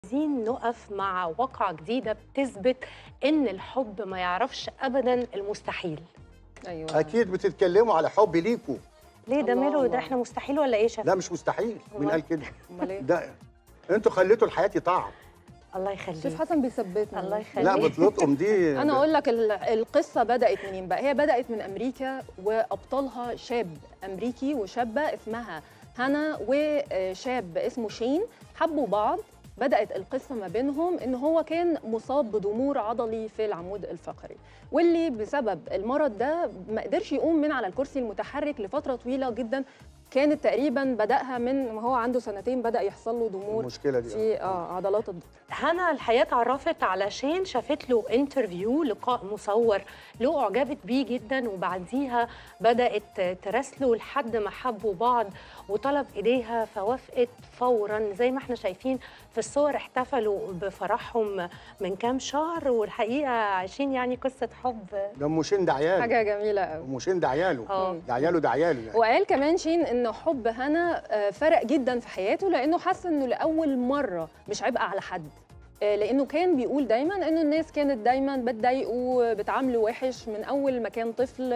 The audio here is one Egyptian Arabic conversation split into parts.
عايزين نقف مع واقعة جديدة بتثبت إن الحب ما يعرفش أبدا المستحيل ايوه اكيد بتتكلموا على حب ليكوا ليه ده الله ماله ده الله. احنا مستحيل ولا إيه شاف لا مش مستحيل مين والله. قال كده امال ايه ده انتوا خليتوا الحياه طعم الله شيف يخليك حسن بيثبتنا الله يخليك لا بتلطقم دي انا اقول لك ال- القصه بدات منين بقى هي بدات من امريكا وابطالها شاب امريكي وشابه اسمها هانا وشاب اسمه شين حبوا بعض بدات القصه ما بينهم ان هو كان مصاب بضمور عضلي في العمود الفقري واللي بسبب المرض ده ما قدرش يقوم من على الكرسي المتحرك لفتره طويله جدا كانت تقريبا بداها من ما هو عنده سنتين بدا يحصل له ضمور المشكله دي في اه عضلات الض- هنا الحياة اتعرفت على شين شافت له انترفيو لقاء مصور له اعجبت بيه جدا وبعديها بدأت تراسله لحد ما حبوا بعض وطلب ايديها فوافقت فورا زي ما احنا شايفين في الصور احتفلوا بفرحهم من كام شهر والحقيقة عايشين يعني قصة حب ده ام شين ده عياله حاجه جميله قوي ام شين ده عياله اه ده عياله ده عياله يعني. وقال كمان شين ان حب هنا آه، فرق جدا في حياته لانه حس انه لاول مره مش عبء على حد آه، لانه كان بيقول دايما انه الناس كانت دايما بتضايقه بتعامله وحش من اول ما كان طفل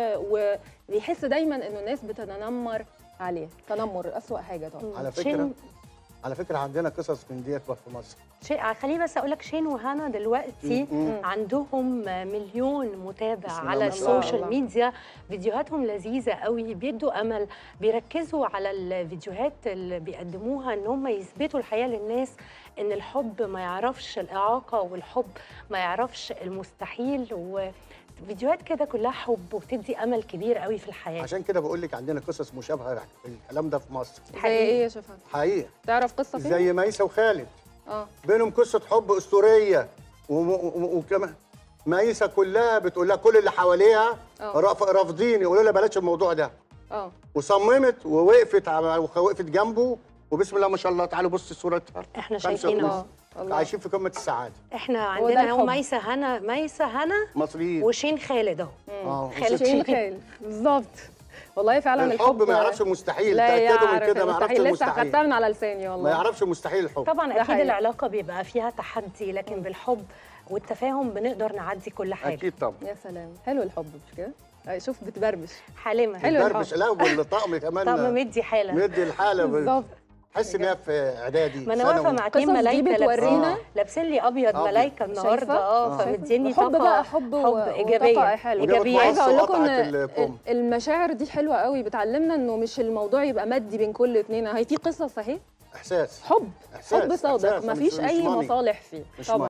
وبيحس دايما انه الناس بتتنمر عليه تنمر اسوأ حاجه طبعا على فكره شين على فكره عندنا قصص من ديت بقى في مصر شيء خليني بس اقول لك شين وهنا دلوقتي م- م. عندهم مليون متابع بسم الله على ما شاء الله. السوشيال ميديا فيديوهاتهم لذيذة قوي بيدوا أمل بيركزوا على الفيديوهات اللي بيقدموها إن هم يثبتوا الحقيقة للناس إن الحب ما يعرفش الإعاقة والحب ما يعرفش المستحيل وفيديوهات كده كلها حب وبتدي أمل كبير قوي في الحياة عشان كده بقول لك عندنا قصص مشابهه في الكلام ده في مصر زي ايه يا شيف هنا؟ حقيقه تعرف قصه فين؟ زي ميسه وخالد اه بينهم قصه حب اسطوريه وم- وم- وكمان ميسه كلها بتقول لها كل اللي حواليها اه رف- رافضين يقولوا لها بلاش الموضوع ده اه وصممت ووقفت على- وقفت جنبه وبسم الله ما شاء الله تعالوا بصوا صورتها إحنا خمسة شايفين ونص. أهو اه الله عايشين في قمه السعاده إحنا هو ده عندنا هو الحب. ميسة هنا ميسة هنا مصريين وشين خالد أهو مم. اه خالد وست- شين خيل بالظبط والله فعلا الحب ما يعرفش المستحيل لا تاكدوا من يعرف كده ما يعرفش المستحيل لسه المستحيل خدتها من على لساني والله ما يعرفش مستحيل الحب طبعا ده اكيد حقيقي. العلاقه بيبقى فيها تحدي لكن بالحب والتفاهم بنقدر نعدي كل حاجه اكيد طبعا يا سلام حلو الحب مش كده أي شوف بتبربش حالمه حلو الحب. الدربش لا والطقم كمان طب مدي حاله مدي الحاله بالظبط تحس ان هي في اعدادي ما انا واقفه ثانوي. مع اتنين قصص دي ملايكه بتورينا لابسين لابسين لي ابيض أبيض. ملايكه النهارده شايفة؟ اه آه. فمديني حب طاقه بقى حب, و- حب ايجابيه وطاقة حلوة وجابت ايجابيه معاص عايزه اقول لكم قطعت ان الكم. المشاعر دي حلوه قوي بتعلمنا انه مش الموضوع يبقى مادي بين كل اتنين هي في قصص اهي احساس حب احساس حب صادق إحساس، مفيش مش- مش اي money. مصالح فيه مش طبعا